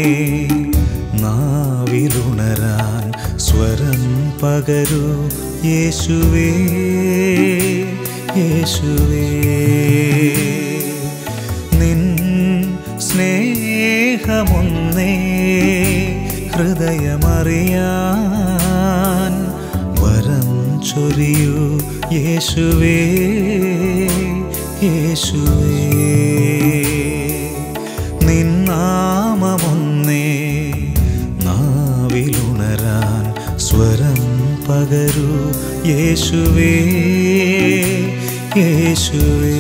നാവിലുണരാൻ സ്വരം പകരൂ യേശുവേ യേശുവേ നിൻ സ്നേഹമൊന്നേ ഹൃദയമറിയാൻ വരം ചൊരിയൂ യേശുവേ യേശുവേ നിന്നാമമൊന്നേ നാവിലുണരാൻ സ്വരം പകരൂ യേശുവേ യേശുവേ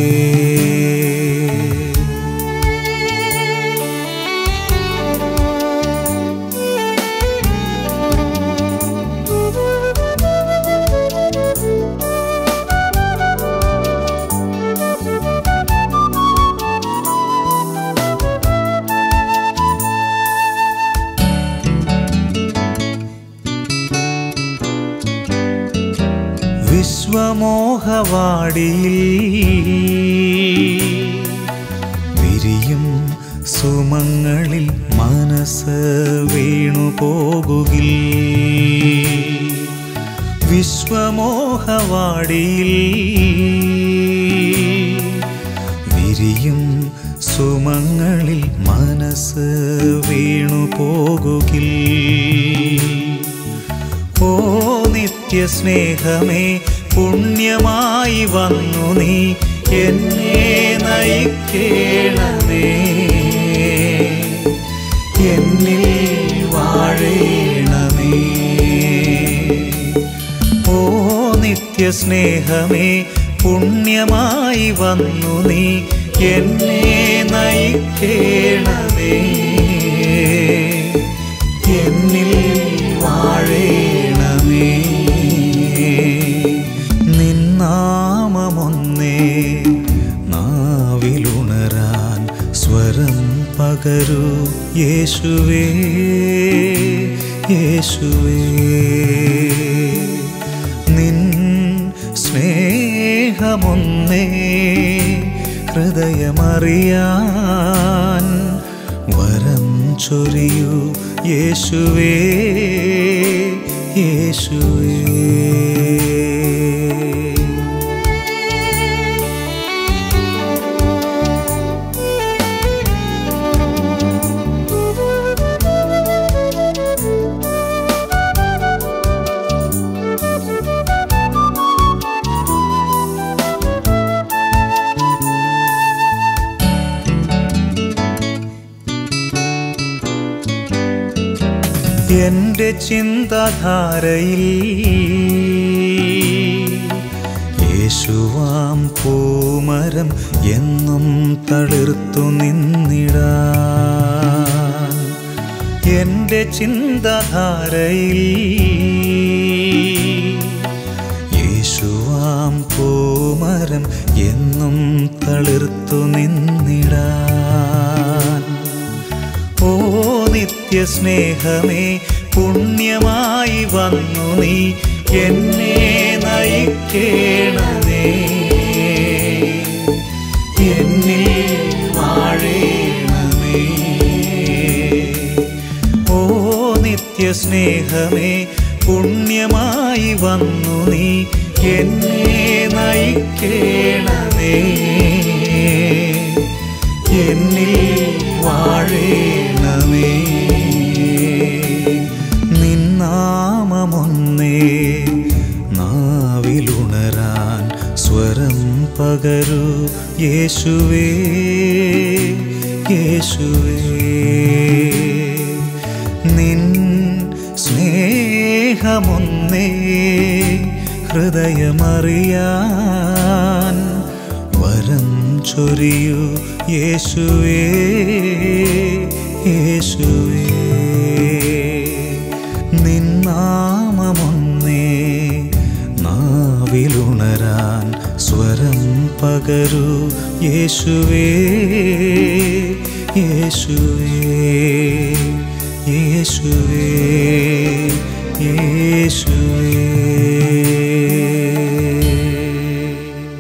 വിശ്വമോഹവാടിയിൽ വിരിയും സുമങ്ങളിൽ മനസ്സ് വീണു പോകുകിൽ വിശ്വമോഹവാടിയിൽ വിരിയും സുമങ്ങളിൽ മനസ്സ് വീണു പോകുകിൽ ഓ നിത്യസ്നേഹമേ പുണ്യമായി വന്നു നീ എന്നെ നയിക്കേണമേ എന്നിൽ വാഴേണമേ ഓ നിത്യസ്നേഹമേ പുണ്യമായി വന്നു നീ എന്നെ നയിക്കേണമേ എന്നിൽ വാഴേണമേ നിന്നാമമൊന്നേ നാവിലുണരാൻ സ്വരം പകരൂ യേശുവേ യേശുവേ നിൻ സ്നേഹമൊന്നേ ഹൃദയമറിയാൻ വരം ചൊരിയൂ യേശുവേ യേശുവേ എന്റെ ചിന്താധാരയിൽ യേശുവാം പൂമരം എന്നും തളിർത്തു നിന്നിടാൻ എന്റെ ചിന്താധാരയിൽ യേശുവാം പൂമരം എന്നും തളിർത്തു നിന്നിടാൻ ഓ നിത്യസ്നേഹമേ പുണ്യമായി വന്നു നീ എന്നെ നയിക്കേണമേ എന്നിൽ വാഴേണമേ ഓ നിത്യസ്നേഹമേ പുണ്യമായി വന്നു നീ എന്നെ നയിക്കേണമേ എന്നിൽ വാഴേണമേ നിന്നാമമൊന്നേ നാവിലുണരാൻ സ്വരം പകരൂ യേശുവേ യേശുവേ നിൻ സ്നേഹമൊന്നേ ഹൃദയമറിയാൻ വരം ചൊരിയൂ യേശുവേ യേശുവേ നിന്നാമമൊന്നേ നാവിലുണരാൻ സ്വരം പകരൂ യേശുവേ യേശുവേ യേശുവേ യേശുവേ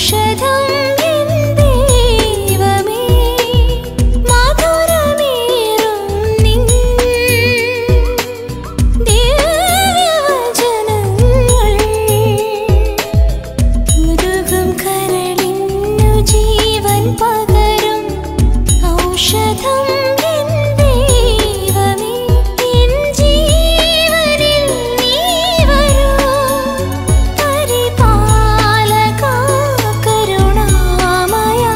ഔഷധം എൻ ദൈവമേ മധുരമേറും നിൻ ദിവ്യവചനങ്ങൾ ഉരുകും കരളിന്നു ജീവൻ പകരും ഔഷധം എൻ ദൈവമേ എൻ ജീവനിൽ നീ വരൂ പരിപാലകാ കരുണാമയാ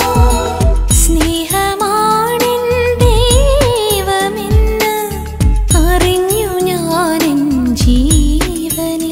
സ്നേഹമാണെൻ ദൈവമെന്ന് അറിഞ്ഞു ഞാനെൻ ജീവനിൽ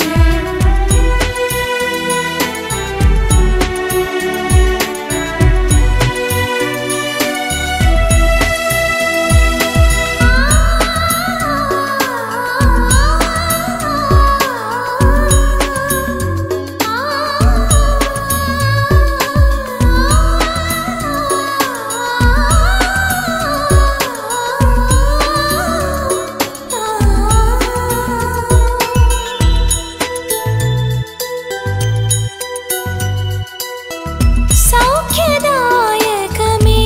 സൗഖ്യദായകമേ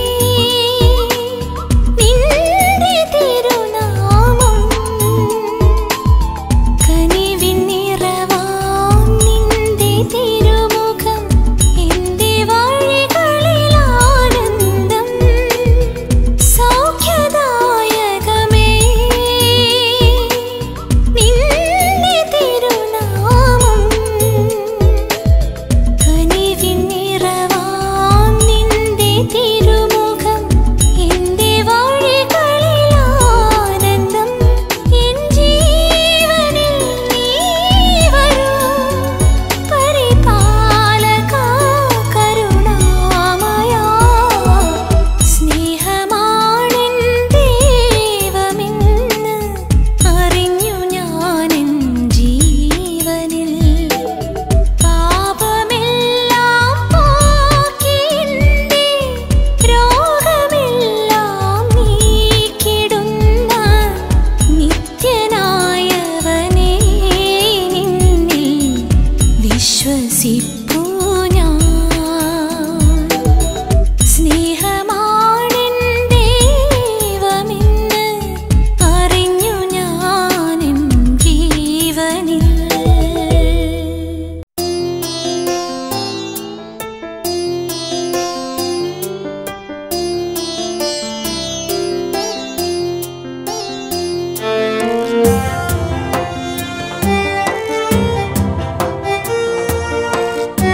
നിന്റെ തിരുനാമം കനിവിൻ നിറവാം നിന്റെ തിരുമുഖം എന്റെ വഴികളിൽ ആനന്ദം സൗഖ്യദായകമേ നിന്റെ തിരുനാമം കനിവിൻ നിറവാം നിന്റെ തിരുമുഖം എന്റെ വഴികളിൽ ആനന്ദം എൻ ജീവനിൽ നീ വരൂ പരിപാലകാ കരുണാമയാ സ്നേഹമാണെൻ ദൈവമെന്ന് അറിഞ്ഞു ഞാനെൻ ജീവനിൽ പാപമെല്ലാം പോക്കിൻ്റെ രോഗമെല്ലാം നീക്കിടുന്ന നിത്യനായവനേ നിന്നിൽ വിശ്വസിപ്പൂ ഞാൻ സ്നേഹമാണെൻ ദൈവമെന്ന് അറിഞ്ഞു ഞാനെൻ ജീവനിൽ യേശുവേ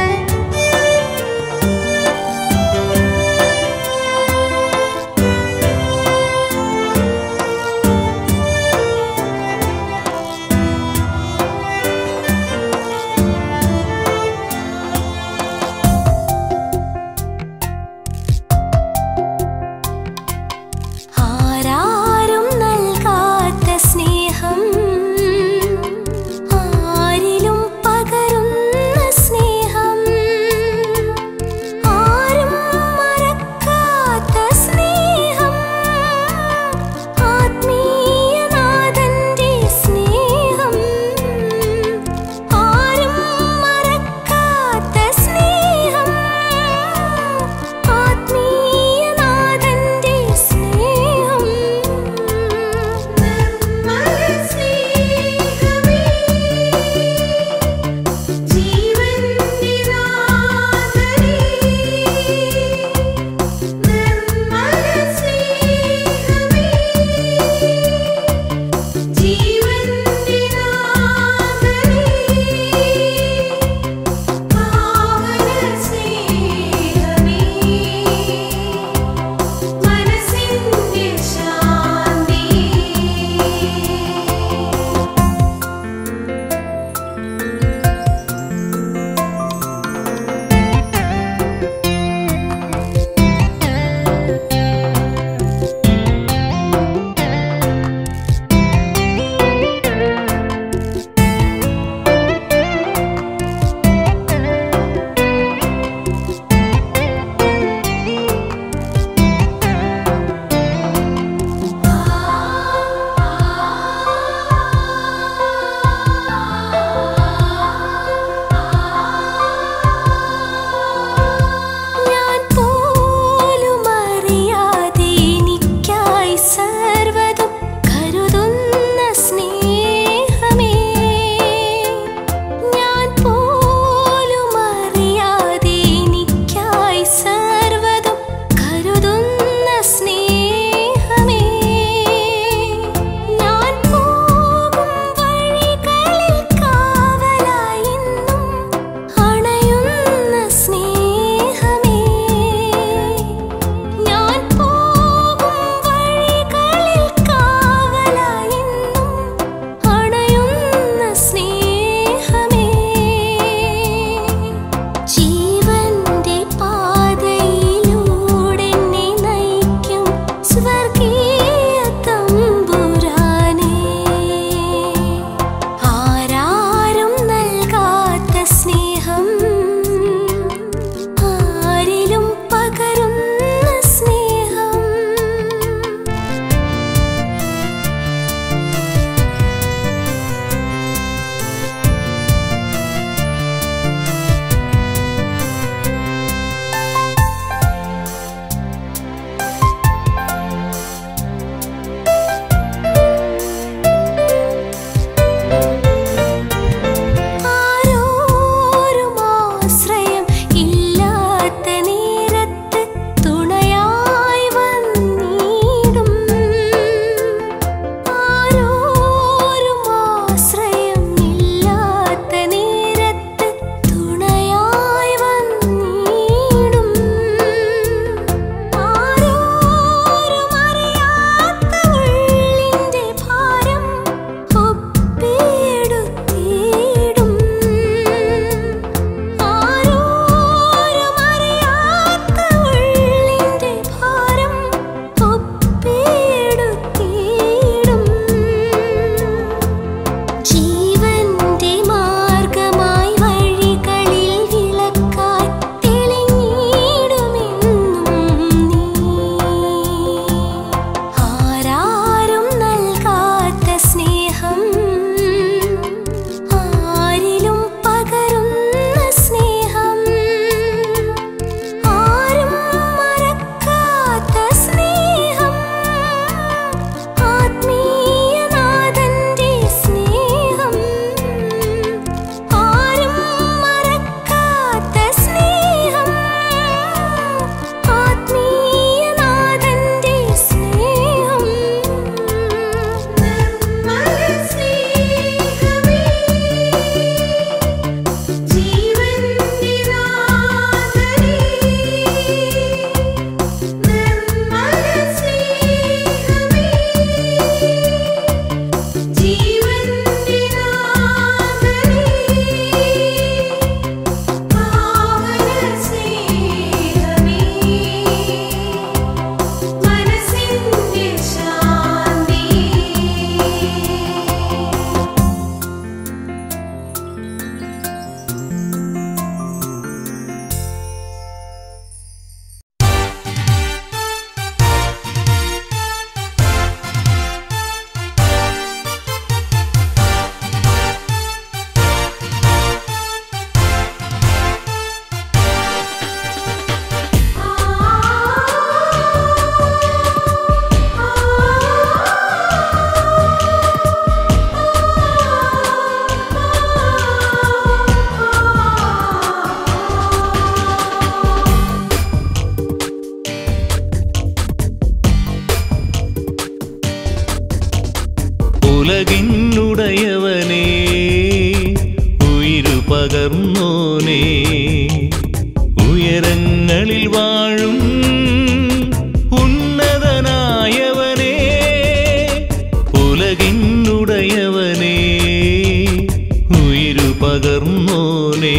ഉലകിന്നുടയവനേ ഉയിരു പകർന്നോനേ ഉയരങ്ങളിൽ വാഴും ഉന്നതനായവനേ ഉലകിന്നുടയവനേ ഉയിരു പകർന്നോനേ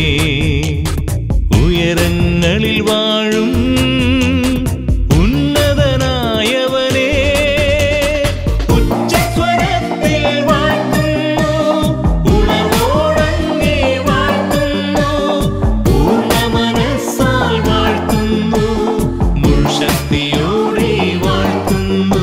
ഉയരങ്ങളിൽ വാഴും ഉന്നതനായവനേ ഉച്ചസ്വരത്തിൽ വാഴ്ത്തുന്നു ഉണർവോടങ്ങേ വാഴ്ത്തുന്നു പൂർണ്ണ മനസ്സാൽ വാഴ്ത്തുന്നു മുൾശക്തിയോടെ വാഴ്ത്തുന്നു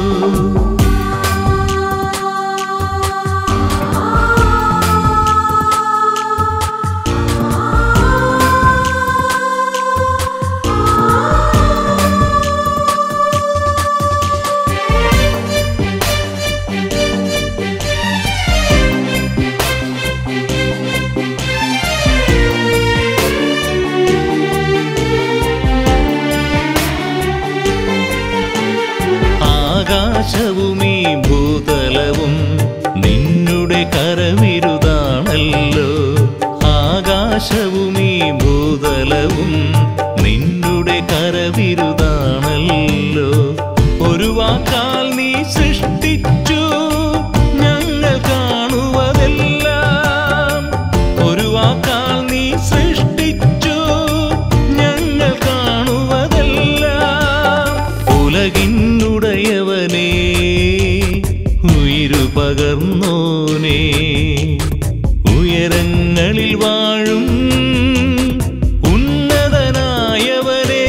ആകാശവും ഈ ഭൂതലവും നിന്നുടെ കരവിരുതാണല്ലോ ആകാശവും ഈ ഭൂതലവും നിന്നുടെ കരവിരുതാണല്ലോ ഒരു വാക്കാൽ നീ സൃഷ്ടിച്ചു ഞങ്ങൾ കാണുവതെല്ലാം ഒരു വാക്കാൽ നീ സൃഷ്ടിച്ചു ഞങ്ങൾ കാണുവതെല്ലാം ഉലകിന്നുടയവനേ ഉയിരു പകർന്നോനേ ഉയരങ്ങളിൽ വാഴും ഉന്നതനായവനേ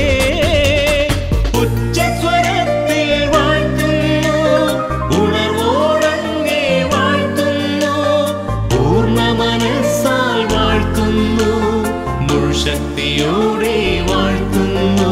ഉച്ചസ്വരത്തിൽ വാഴ്ത്തുന്നു ഉണർവോടങ്ങേ വാഴ്ത്തുന്നു പൂർണ്ണ മനസ്സാൽ വാഴ്ത്തുന്നു മുൾശക്തിയോടെ വാഴ്ത്തുന്നു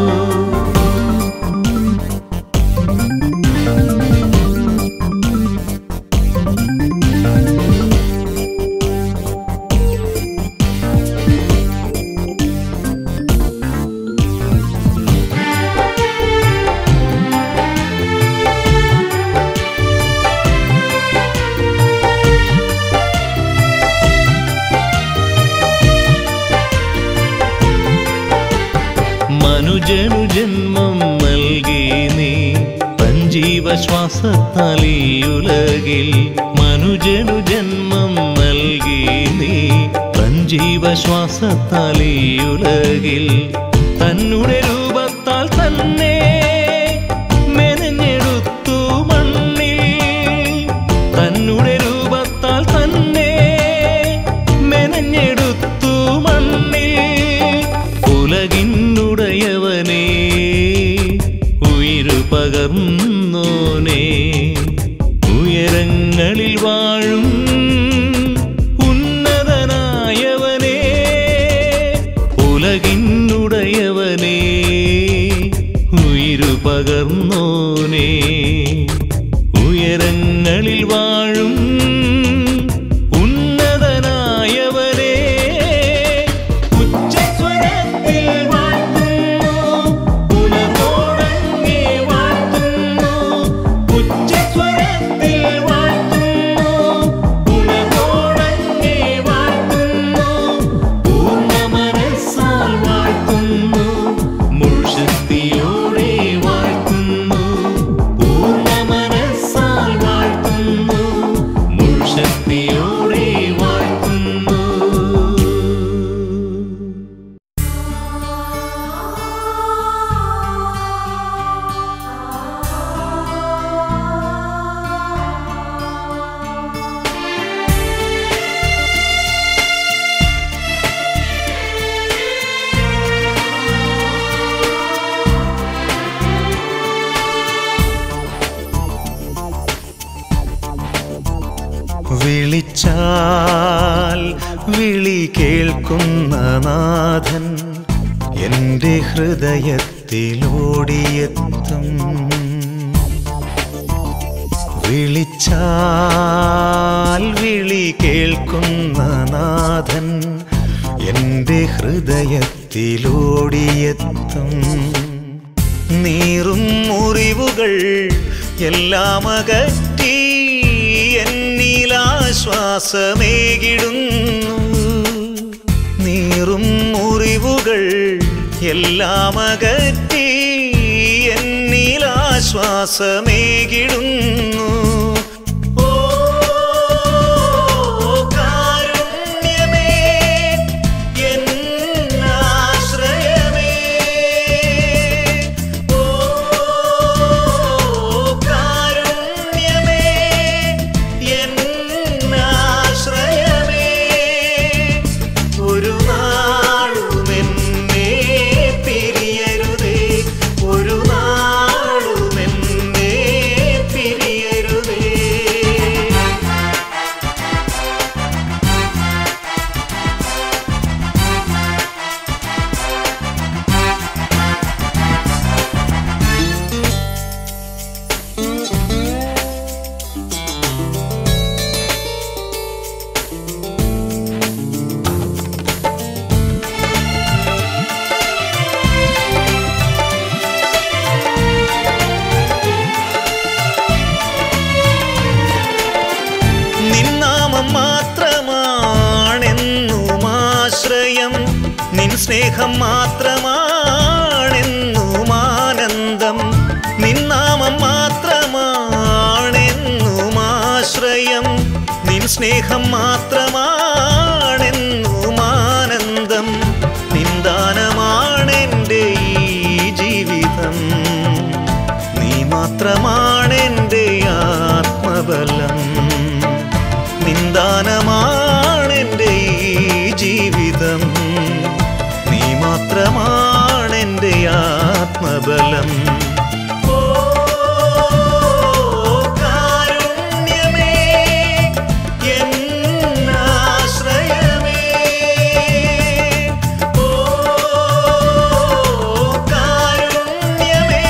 മനുജനു ജന്മം നൽകി നീ പഞ്ചീവശ്വാസത്താൽ ഈ ഉലകിൽ മനുജനു ജന്മം നൽകി നീ പഞ്ചീവശ്വാസത്താൽ ഈ ഉലകിൽ തന്നുടെ രൂപത്താൽ തന്നെ മെനഞ്ഞെടുത്തു മണ്ണിൽ തന്നുടെ രൂപത്താൽ തന്നെ മെനഞ്ഞെടുത്തു മണ്ണിൽ ഉലകിന്നുടയവനേ ഉയിരു പകർന്നോനേ ഉയരങ്ങളിൽ വാഴും ഉന്നതനായവനേ ഉലകിന്നുടയവനേ ഉയിരു പകർന്നോനേ ഉയരങ്ങളിൽ വാഴും ഉന്നതനായവനേ ഉച്ചസ്വരത്തിൽ വാഴ്ത്തുന്നു ഉണർവോടങ്ങേ വാഴ്ത്തുന്നു ഉച്ചസ്വരത്തിൽ വാഴ്ത്തുന്നു ഉണർവോടങ്ങേ വാഴ്ത്തുന്നു പൂർണ്ണ മനസ്സാൽ വാഴ്ത്തുന്നു മുൾശക്തിയോടെ വാഴ്ത്തുന്നു പൂർണ്ണ മനസ്സാൽ വാഴ്ത്തുന്നു മുൾശക്തിയോടെ വാഴ്ത്തുന്നു വിളിച്ചാൽ വിളി കേൾക്കുന്ന നാഥൻ എൻ്റെ ഹൃദയത്തിലോടിയെത്തും വിളിച്ചാൽ വിളി കേൾക്കുന്ന നാഥൻ എൻ്റെ ഹൃദയത്തിലോടിയെത്തും നീറും മുറിവുകൾ എല്ലാം അകറ്റി എന്നിലാനന്ദമേകി എന്നിലാശ്വാസമേകിടുന്നു നീറും മുറിവുകൾ എല്ലാം അകറ്റി എന്നിലാശ്വാസമേകിടുന്നു ഓ കാരുണ്യമേ എന്നാശ്രയമേ ഓ കാരുണ്യമേ എന്നാശ്രയമേ ഒരു നാളും എന്നെ പിരിയരുതേ ഒരു നാളും എന്നെ പിരിയരുതേ നിന്നാമം മാത്രമാണെന്നും ആശ്രയം നിൻ സ്നേഹം മാത്രമാണെന്നും ആനന്ദം നിന്നാമം മാത്രമാണെന്നും ആശ്രയം നിൻ സ്നേഹം മാത്രമാണെന്നും ആനന്ദം നിന്ദാനമാണെൻ്റെ ഈ ജീവിതം നീ മാത്രമാണെൻ്റെ ആത്മബലം നിന്ദാനമാണെൻ്റെ ഈ ജീവിതം നീ മാത്രമാണെൻ്റെ ആത്മബലം ഓ കാരുണ്യമേ എന്നാശ്രയമേ ഓ കാരുണ്യമേ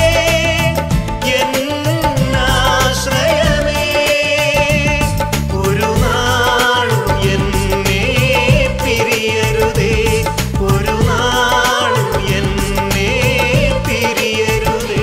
എന്നാശ്രയമേ ഒരു നാളും എന്നെ പിരിയരുതേ ഒരു നാളും എന്നെ പിരിയരുതേ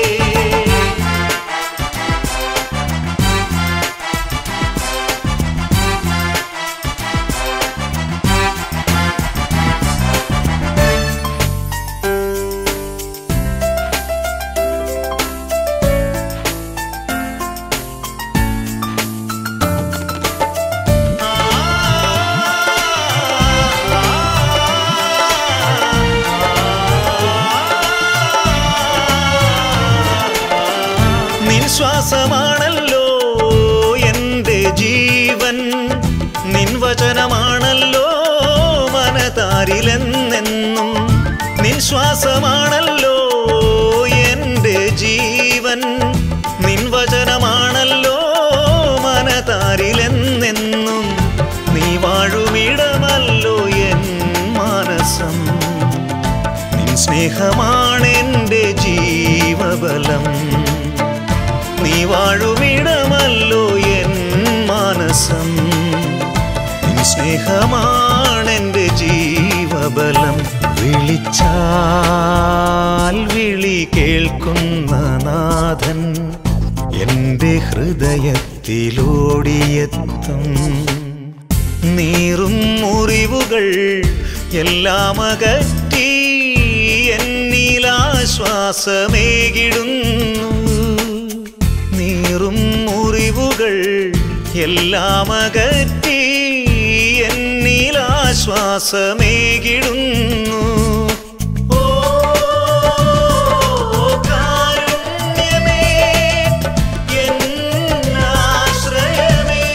നിൻ ശ്വാസമാണല്ലോ എൻ്റെ ജീവൻ നിൻ വചനമാണല്ലോ മനതാരിലെന്നെന്നും നിൻ ശ്വാസമാണല്ലോ എൻ്റെ ജീവൻ നിൻ വചനമാണല്ലോ മനതാരിലെന്നെന്നും നീ വാഴുമിടമല്ലോ എൻ മാനസം നിൻ സ്നേഹമാണെൻ്റെ ജീവബലം നീ വാഴുമിടമല്ലോ എൻ മാനസം നിൻ സ്നേഹമാണെൻ്റെ ജീവബലം വിളിച്ചാൽ വിളി കേൾക്കുന്ന നാഥൻ എൻ്റെ ഹൃദയത്തിലോടിയെത്തും നീറും മുറിവുകൾ എല്ലാം അകറ്റി എന്നിലാശ്വാസമേകിടുന്നു നീറും മുറിവുകൾ എല്ലാം അകറ്റി എന്നിലാശ്വാസമേകിടുന്നു ഓ കാരുണ്യമേ എന്നാശ്രയമേ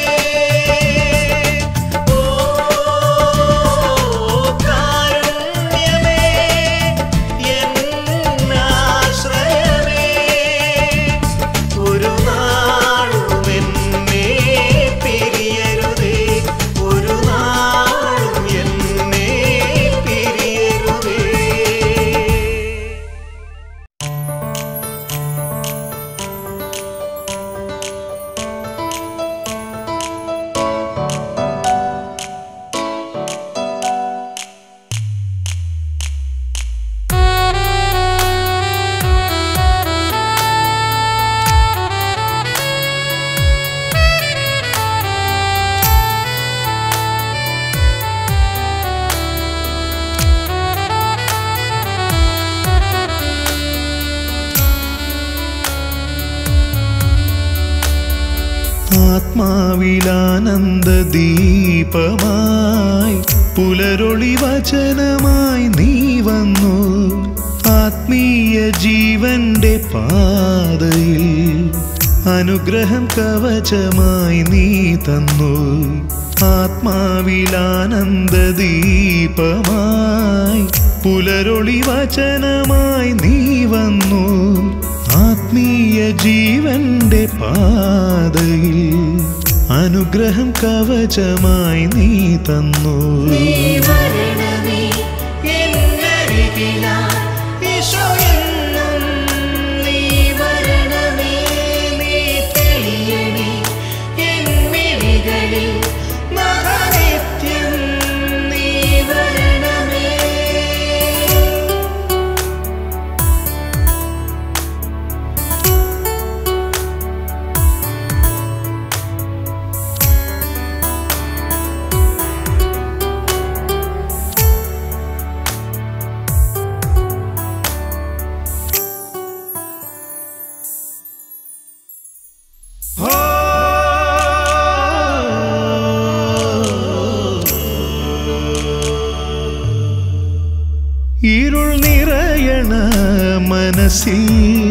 ഓ കാരുണ്യമേ എന്നാശ്രയമേ ഒരു നാളും എന്നെ പിരിയരുതേ ഒരു നാളും എന്നെ പിരിയരുതേ ആത്മാവിലാനന്ദ ദീപമായി പുലരൊളി വചനമായി നീ വന്നു ആത്മീയ ജീവന്റെ പാതയിൽ അനുഗ്രഹം കവചമായി നീ തന്നു ആത്മാവിലാനന്ദ ദീപമായി പുലരൊളി വചനമായി നീ വന്നു ആത്മീയ ജീവന്റെ പാതയിൽ അനുഗ്രഹം കവചമായി നീ തന്നു വരണമേ എന്നരികിലായി ഈശോ എന്നും നീ വരണമേ നീ തെളിയണേ എന്നിഴികളിൽ മഹാനിത്യം നീ വരണമേ ഇരുൾ നിറയണ മനസ്സിൽ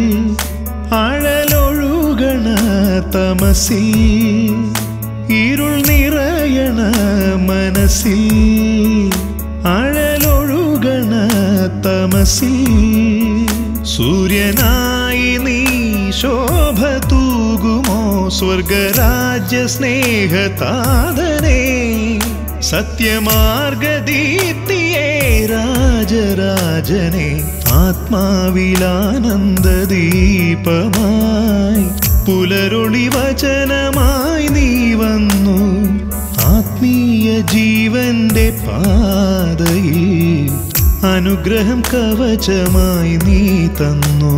അഴലൊഴുകണ തമസിൽ ഇരുൾ നിറയണ മനസ്സിൽ അഴലൊഴുകണ തമസിൽ സൂര്യനായി നീ ശോഭ തൂകുമോ സ്വർഗരാജ്യ സ്നേഹതാതനേ സത്യമാർഗദീപ്തിയേ രാജരാജനെ ആത്മാവിലാനന്ദ ദീപമായി പുലരൊളി വചനമായി നീ വന്നു ആത്മീയ ജീവന്റെ പാതയിൽ അനുഗ്രഹം കവചമായി നീ തന്നു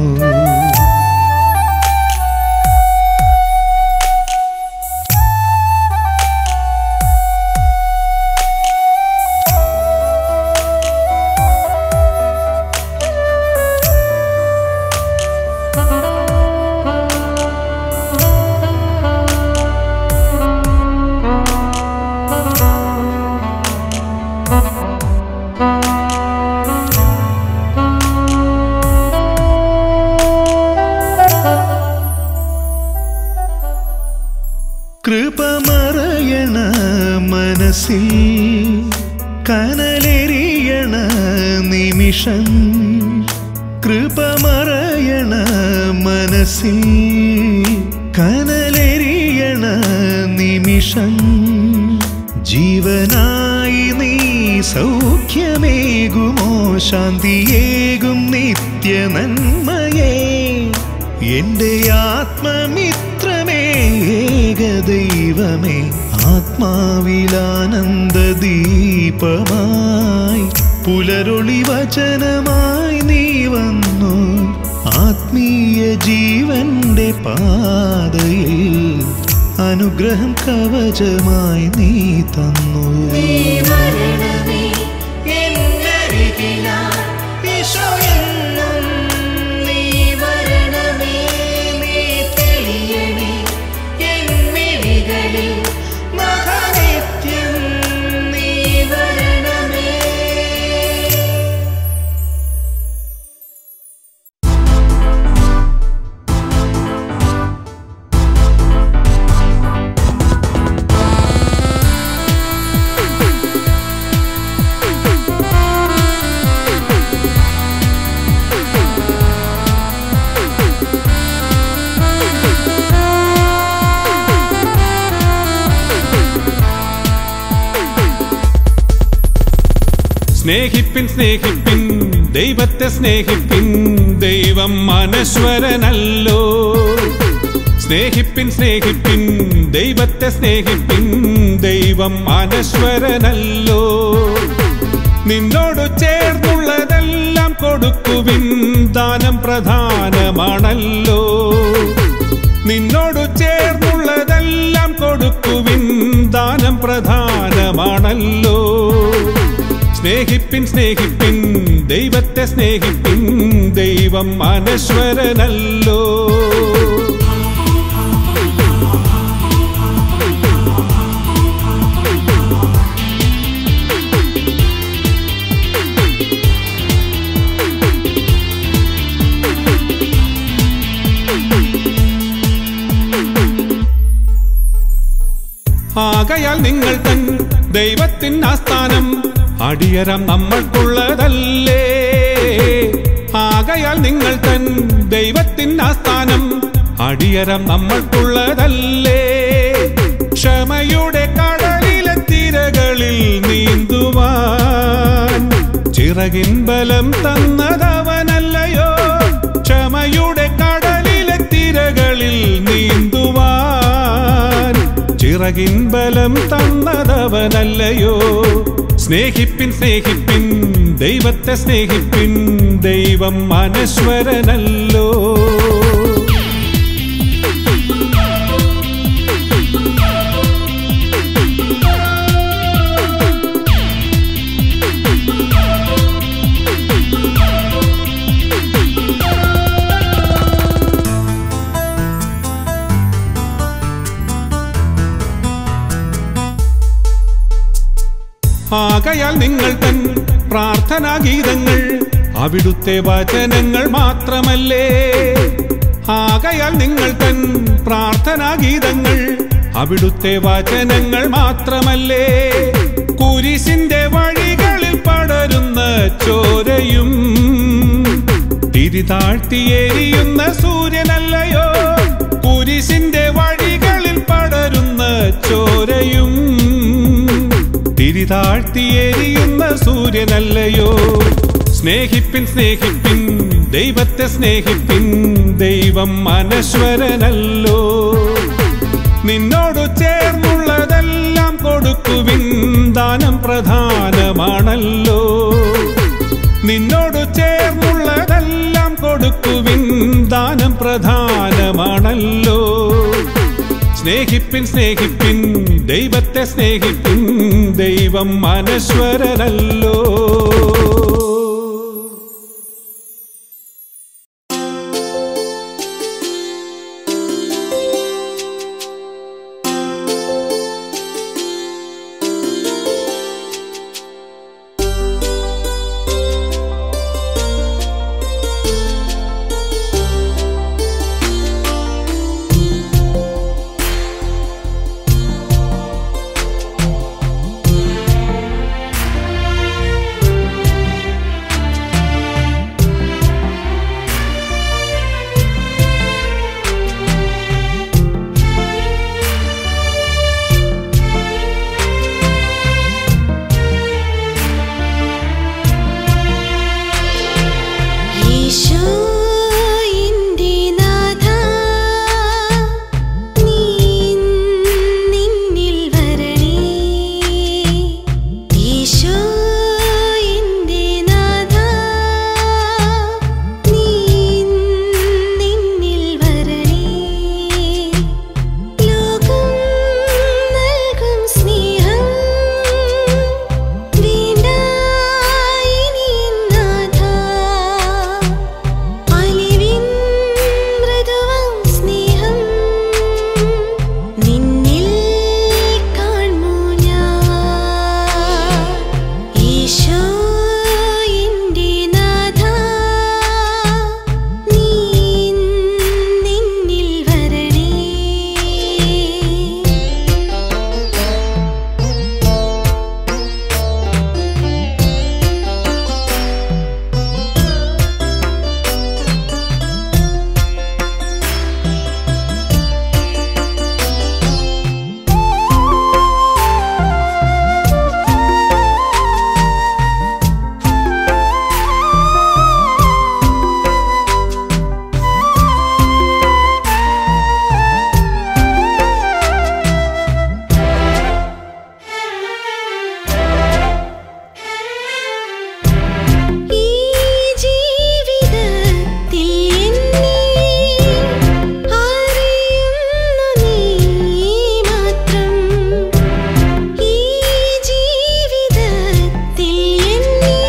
കൃപമറയണ മനസ്സിൽ കനലെറിയണ നിമിഷം കൃപമറയണ മനസ്സിൽ കനലെറിയണ നിമിഷം ജീവനായി നീ സൗഖ്യമേകുമോ ശാന്തിയേകും നിത്യ നന്മയേ എന്റെ ആത്മമിത്രമേ ഏകദൈവമേ ആത്മാവിലാനന്ദ ദീപമായി പുലരൊളി വചനമായി നീ വന്നു ആത്മീയ ജീവന്റെ പാതയിൽ അനുഗ്രഹം കവചമായി നീ തന്നു വരണമേ എന്നരികിലായി ഈശോ എന്നും നീ വരണമേ നീ തെളിയണേ എന്നിഴികളിൽ മഹാനിത്യം നീ വരണമേ സ്നേഹിപ്പിൻ സ്നേഹിപ്പിൻ ദൈവത്തെ സ്നേഹിപ്പിൻ ദൈവം അനശ്വരനല്ലോ സ്നേഹിപ്പിൻ സ്നേഹിപ്പിൻ ദൈവത്തെ സ്നേഹിപ്പിൻ ദൈവം അനശ്വരനല്ലോ നിന്നോട് ചേർന്നുള്ളതെല്ലാം കൊടുക്കുവിൻ ദാനം പ്രധാനമാണല്ലോ നിന്നോട് ചേർന്നുള്ളതെല്ലാം കൊടുക്കുവിൻ ദാനം പ്രധാനമാണല്ലോ സ്നേഹിപ്പിൻ സ്നേഹിപ്പിൻ ദൈവത്തെ സ്നേഹിപ്പിൻ ദൈവം അനശ്വരനല്ലോ നിങ്ങൾ തൻ ദൈവത്തിൻ ആസ്ഥാനം അടിയരം നമ്മൾക്കുള്ളതല്ലേ ആകയാൽ നിങ്ങൾ തൻ ദൈവത്തിൻ ആസ്ഥാനം അടിയരം നമ്മൾക്കുള്ളതല്ലേ ക്ഷമയുടെ കടലിലെ തിരകളിൽ നീന്തുവാൻ ചിറകിൻ ബലം തന്നതവനല്ലയോ ക്ഷമയുടെ കടലിലെ തിരകളിൽ നീന്തുവാൻ ചിറകിൻ ബലം തന്നതവനല്ലയോ സ്നേഹിപ്പിൻ സ്നേഹിപ്പിൻ ദൈവത്തെ സ്നേഹിപ്പിൻ ദൈവം അനശ്വരനല്ലോ ആകയാൽ നിങ്ങൾ തൻ പ്രാർത്ഥനാ ഗീതങ്ങൾ അവിടുത്തെ വചനങ്ങൾ മാത്രമല്ലേ ആകയാൽ നിങ്ങൾ തൻ പ്രാർത്ഥനാ ഗീതങ്ങൾ അവിടുത്തെ വചനങ്ങൾ മാത്രമല്ലേ കുരിശിന്റെ വഴികളിൽ പടരുന്ന ചോരയും തിരിതാഴ്ത്തിയെരിയുന്ന സൂര്യനല്ലയോ കുരിശിന്റെ വഴികളിൽ പടരുന്ന ചോരയും തിരിതാഴ്ത്തിയെരിയുന്ന സൂര്യനല്ലയോ സ്നേഹിപ്പിൻ സ്നേഹിപ്പിൻ ദൈവത്തെ സ്നേഹിപ്പിൻ ദൈവം അനശ്വരനല്ലോ നിന്നോടു ചേർന്നുള്ളതെല്ലാം കൊടുക്കുവിൻ ദാനം പ്രധാനമാണല്ലോ നിന്നോടു ചേർന്നുള്ളതെല്ലാം കൊടുക്കുവിൻ ദാനം പ്രധാനമാണല്ലോ സ്നേഹിപ്പിൻ സ്നേഹിപ്പിൻ ദൈവത്തെ സ്നേഹിപ്പിൻ ദൈവം അനശ്വരനല്ലോ ഈശോ എൻ്റെ നാഥ നീ നിന്നിൽ വരണേ ഈശോ എൻ്റെ നാഥ നീ നിന്നിൽ വരണേ ലോകം നൽകും സ്നേഹം വേണ്ട ഇനി നാഥ അലിവിൻ മൃദുവം സ്നേഹം നിന്നിൽ കാൺമു ഞാൻ ഈശോ എൻ്റെ നാഥ നീ നിന്നിൽ വരണേ ഈ ജീവിതത്തിൽ എന്നെ അറിയുന്നു നീ മാത്രം ഈ ജീവിതത്തിൽ എന്നെ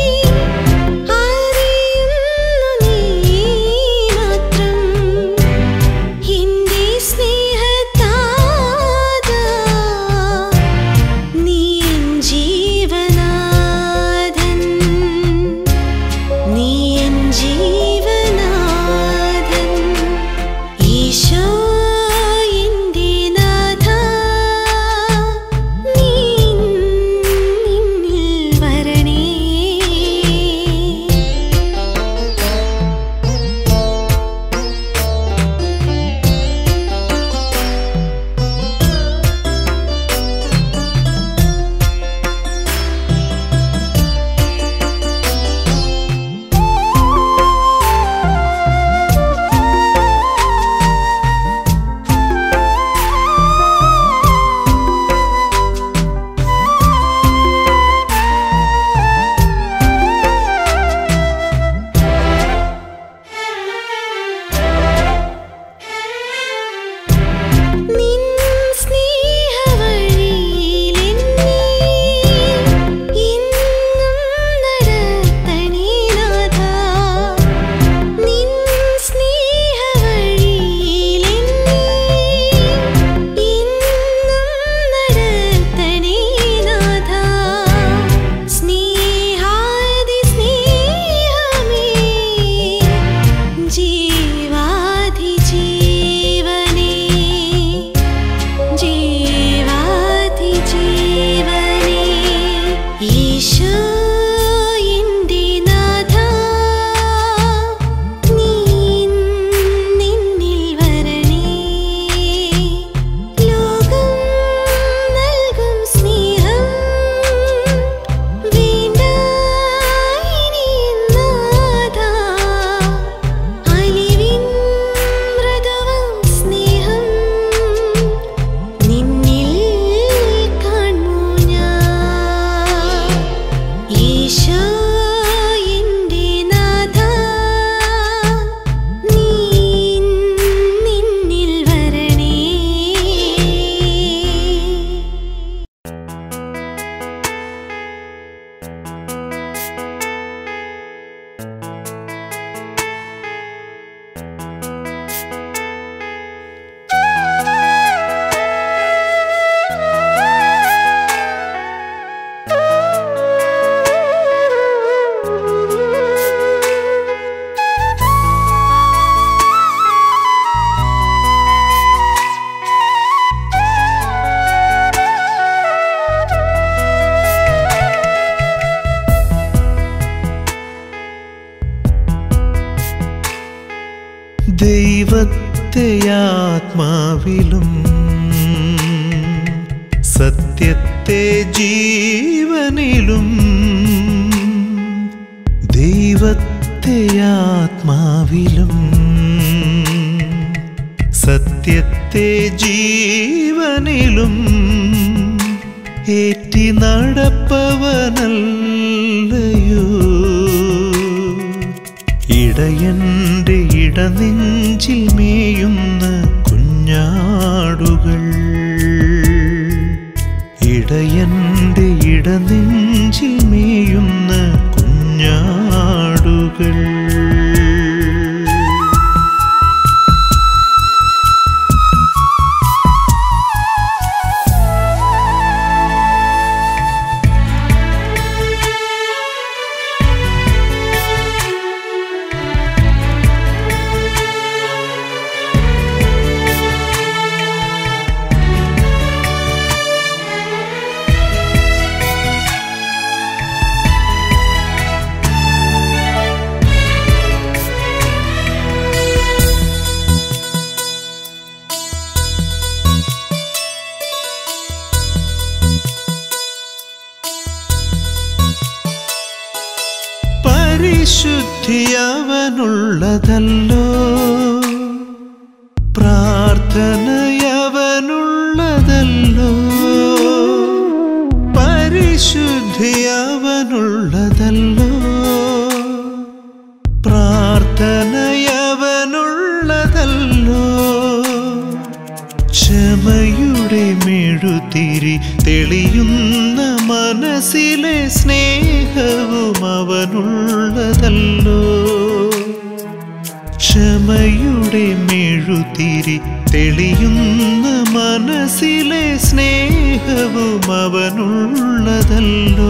അറിയുന്നു നീ മാത്രം എൻ്റെ സ്നേഹതാത നീ എൻ ജീവനാഥൻ നീ എൻ ജീവനാഥൻ ഈശോ എൻ്റെ നാഥ ദൈവത്തെ ആത്മാവിലും സത്യത്തെ ജീവനിലും ദൈവത്തെ ആത്മാവിലും സത്യത്തെ ജീവനിലും ഏറ്റി നടപ്പവനല്ലയോ ഇടയന്റെ ഇടനെഞ്ചിൽ മേയുന്ന കുഞ്ഞാടുകൾ ഇടയന്റെ ഇടനെഞ്ചിൽ മേയുന്ന കുഞ്ഞാടുകൾ പരിശുദ്ധി അവനുള്ളതല്ലോ പ്രാർത്ഥനയവനുള്ളതല്ലോ പരിശുദ്ധി അവനുള്ളതല്ലോ പ്രാർത്ഥനയവനുള്ളതല്ലോ ക്ഷമയുടെ മെഴുതിരി തെളിയുന്ന മനസ്സിലെ സ്നേഹവും അവനുള്ളതല്ലോ ക്ഷമയുടെ മെഴുതിരി തെളിയുന്ന മനസ്സിലെ സ്നേഹവും അവനുള്ളതല്ലോ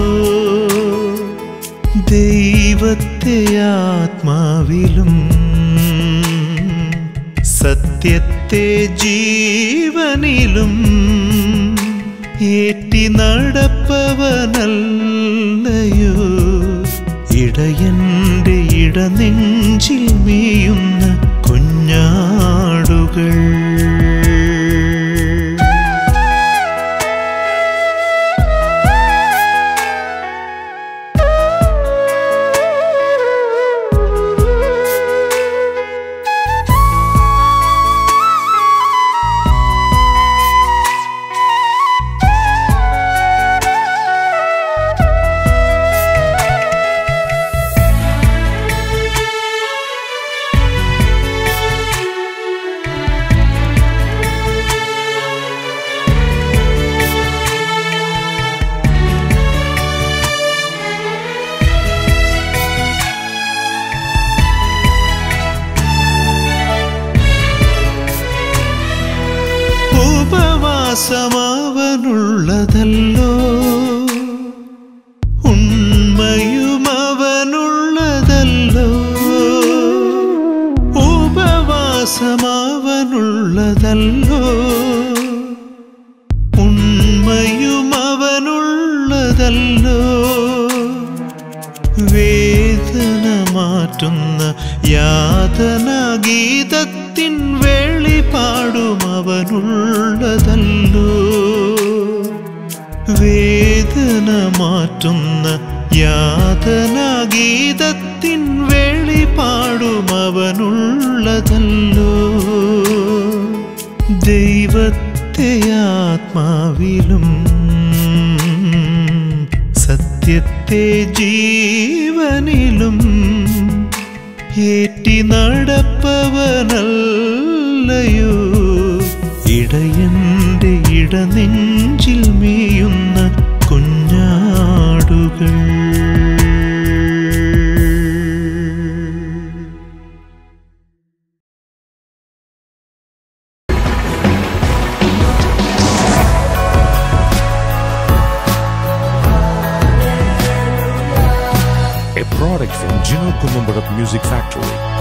ദൈവത്തെ ആത്മാവിലും സത്യത്തെ ജീവനിലും ഏറ്റി നടപ്പവനല്ലയോ ഇടയന്റെ ഇടനെഞ്ചിൽ മേയുന്ന കുഞ്ഞാടുകൾ ഉപവാസമാവനുള്ളതല്ലോ ഉണ്മയും അവനുള്ളതല്ലോ ഉപവാസമാവനുള്ളതല്ലോ ഉണ്മയും അവനുള്ളതല്ലോ വേദന മാറ്റുന്ന യാതന ഗീതത്തിൻ വെളിപാടും അവനുള്ളതല്ലോ വേദന മാറ്റുന്ന യാതന ഗീതത്തിൻ വെളിപാടും അവനുള്ളതല്ലോ ദൈവത്തെ ആത്മാവിലും സത്യത്തെ ജീവനിലും ഏറ്റി നടപ്പവനല്ലയോ ഇടയന്റെ ഇടനെഞ്ചിൽ മേയുന്ന കുഞ്ഞാടുകൾ a product from Gino Columbarat Music Factory.